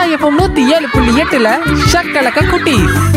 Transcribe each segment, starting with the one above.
FM நூத்தி ஏழு புள்ளி எட்டுல ஷக்கலக்க குட்டி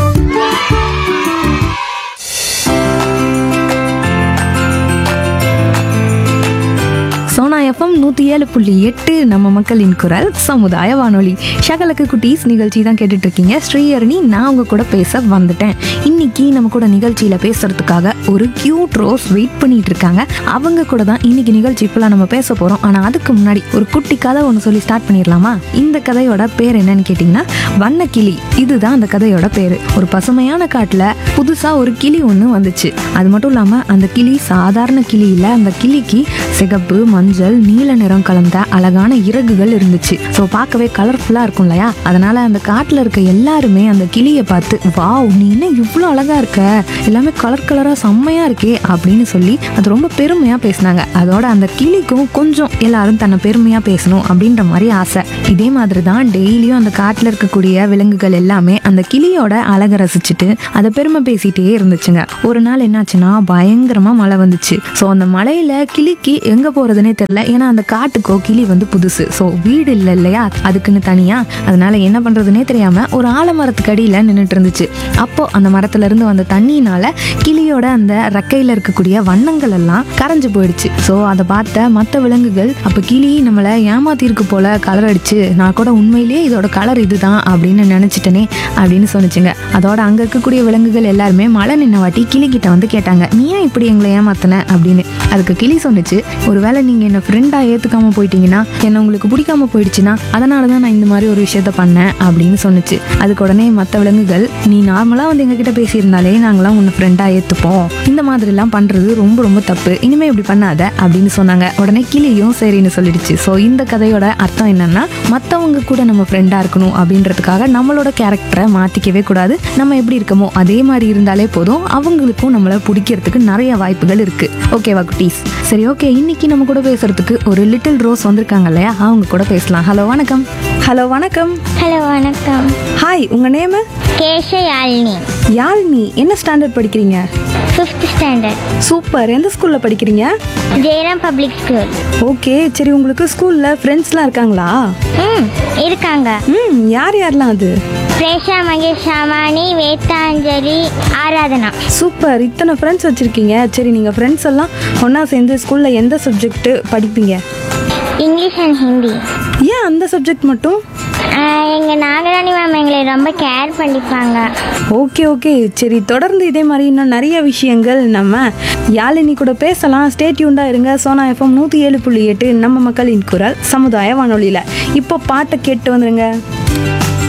சோனா எஃப்எம் நூற்றி ஏழு புள்ளி எட்டு நம்ம மக்களின் குரல் சமுதாய வானொலி ஷகலக்கு குட்டீஸ் நிகழ்ச்சி தான் கேட்டுட்டு இருக்கீங்க ஸ்ரீஹரணி நான் உங்க கூட பேச வந்துட்டேன் இன்னைக்கு நம்ம கூட நிகழ்ச்சியில பேசுறதுக்காக ஒரு கியூட் ரோஸ் வெயிட் பண்ணிட்டு இருக்காங்க அவங்க கூட தான் இன்னைக்கு நிகழ்ச்சி ஃபுல்லாக நம்ம பேச போறோம் ஆனா அதுக்கு முன்னாடி ஒரு குட்டி கதை ஒன்று சொல்லி ஸ்டார்ட் பண்ணிடலாமா இந்த கதையோட பேர் என்னன்னு கேட்டிங்கன்னா வண்ணக்கிளி இதுதான் அந்த கதையோட பேரு ஒரு பசுமையான காட்டுல புதுசா ஒரு கிளி ஒன்று வந்துச்சு அது மட்டும் இல்லாம அந்த கிளி சாதாரண கிளி இல்ல அந்த கிளிக்கு சிகப்பு மஞ்சள் நீல நிறம் கலந்த அழகான இறகுகள் இருந்துச்சு ஸோ பார்க்கவே கலர்ஃபுல்லா இருக்கும் இல்லையா அதனால அந்த காட்டுல இருக்க எல்லாருமே அந்த கிளியை பார்த்து வாவ் நீ என்ன இவ்வளோ அழகா இருக்க எல்லாமே கலர் கலரா செம்மையா இருக்கே அப்படின்னு சொல்லி அது ரொம்ப பெருமையா பேசினாங்க அதோட அந்த கிளிக்கும் கொஞ்சம் எல்லாரும் தன்னை பெருமையா பேசணும் அப்படின்ற மாதிரி ஆசை இதே மாதிரி தான் டெய்லியும் அந்த காட்டுல இருக்கக்கூடிய விலங்குகள் எல்லாமே அந்த கிளியோட அழகை ரசிச்சுட்டு அதை பெருமை பேசிட்டே இருந்துச்சுங்க ஒரு நாள் என்னாச்சுன்னா பயங்கரமா மழை வந்துச்சு ஸோ அந்த மழையில கிளிக்கு எங்க போறதுனே தெரியல ஏன்னா அந்த காட்டுக்கோ கிளி வந்து புதுசு ஸோ வீடு இல்லை இல்லையா அதுக்குன்னு தனியா அதனால என்ன பண்றதுனே தெரியாம ஒரு ஆலமரத்துக்கு அடியில நின்றுட்டு இருந்துச்சு அப்போ அந்த மரத்துல இருந்து வந்த தண்ணியினால கிளியோட அந்த ரெக்கையில இருக்கக்கூடிய வண்ணங்கள் எல்லாம் கரைஞ்சு போயிடுச்சு ஸோ அதை பார்த்த மற்ற விலங்குகள் அப்ப கிளி நம்மளை ஏமாத்திருக்கு போல கலர் அடிச்சு நான் கூட உண்மையிலேயே இதோட கலர் இதுதான் அப்படின்னு நினைச்சிட்டனே அப்படின்னு சொன்னுச்சுங்க அதோட அங்க இருக்கக்கூடிய விலங்குகள் எல்லாருமே மழை நின்ன வாட்டி கிளி கிட்ட வந்து கேட்டாங்க நீ ஏன் இப்படி எங்களை ஏமாத்தின அப்படின்னு அதுக்கு கிளி சொன்னுச்சு ஒருவேளை நீங்க என்ன ஃப்ரெண்டா ஏத்துக்காம போயிட்டீங்கன்னா என்ன உங்களுக்கு பிடிக்காம போயிடுச்சுன்னா அதனால தான் நான் இந்த மாதிரி ஒரு விஷயத்த பண்ணேன் அப்படின்னு சொன்னுச்சு அதுக்கு உடனே மற்ற விலங்குகள் நீ நார்மலா வந்து எங்ககிட்ட பேசியிருந்தாலே நாங்களாம் உன்னை ஃப்ரெண்டா ஏத்துப்போம் இந்த மாதிரிலாம் பண்றது ரொம்ப ரொம்ப தப்பு இனிமே இப்படி பண்ணாத அப்படின்னு சொன்னாங்க உடனே கிளியும் சரின்னு சொல்லிடுச்சு ஸோ இந்த கதையோட அர்த்தம் என்னன்னா மற்றவங்க கூட நம்ம ஃப்ரெண்டா இருக்கணும் அப்படின்றதுக்காக நம்மளோட கேரக்டரை மாத்திக்கவே கூடாது நம்ம எப்படி இருக்கமோ அதே மாதிரி இருந்தாலே போதும் அவங்களுக்கும் நம்மளை பிடிக்கிறதுக்கு நிறைய வாய்ப்புகள் இருக்கு ஓகேவா குட்டீஸ் சரி ஓகே இன்னைக்கு நம்ம கூட பேசுறதுக்கு ஒரு லிட்டில் ரோஸ் வந்திருக்காங்க இல்லையா அவங்க கூட பேசலாம் ஹலோ வணக்கம் ஹலோ வணக்கம் ஹலோ வணக்கம் ஹாய் உங்க நேம் கேஷ யாழினி யாழ்னி என்ன ஸ்டாண்டர்ட் படிக்கிறீங்க ஃபிஃப்த் ஸ்டாண்டர்ட் சூப்பர் எந்த ஸ்கூல்ல படிக்கிறீங்க ஜெயராம் பப்ளிக் ஸ்கூல் ஓகே சரி உங்களுக்கு ஸ்கூல்ல ஃப்ரெண்ட்ஸ்லாம் இருக்காங்களா ம் இருக்காங்க ம் யார் யாரெல்லாம் அது பிரேஷா மகேஷ் ஷாமானி வேதாஞ்சலி ஆராதனா சூப்பர் இத்தனை ஃப்ரெண்ட்ஸ் வச்சிருக்கீங்க சரி நீங்க ஃப்ரெண்ட்ஸ் எல்லாம் ஒண்ணா சேர்ந்து ஸ்கூல்ல எந்த சப்ஜெக்ட் படிப்பீங்க இங்கிலீஷ் அண்ட் ஹிந்தி ஏன் அந்த சப்ஜெக்ட் மட்டும் ஆஹ் எங்க நாகராணி மேம் எங்களை ரொம்ப கேர் பண்ணிப்பாங்க ஓகே ஓகே சரி தொடர்ந்து இதே மாதிரி இன்னும் நிறைய விஷயங்கள் நம்ம யாழினி கூட பேசலாம் ஸ்டேட்யூண்டா இருங்க சோனா எஃப்எம் நூற்றி ஏழு புள்ளி எட்டு நம்ம மக்களின் குரல் சமுதாய வானொலியில் இப்போ பாட்டை கேட்டு வந்துருங்க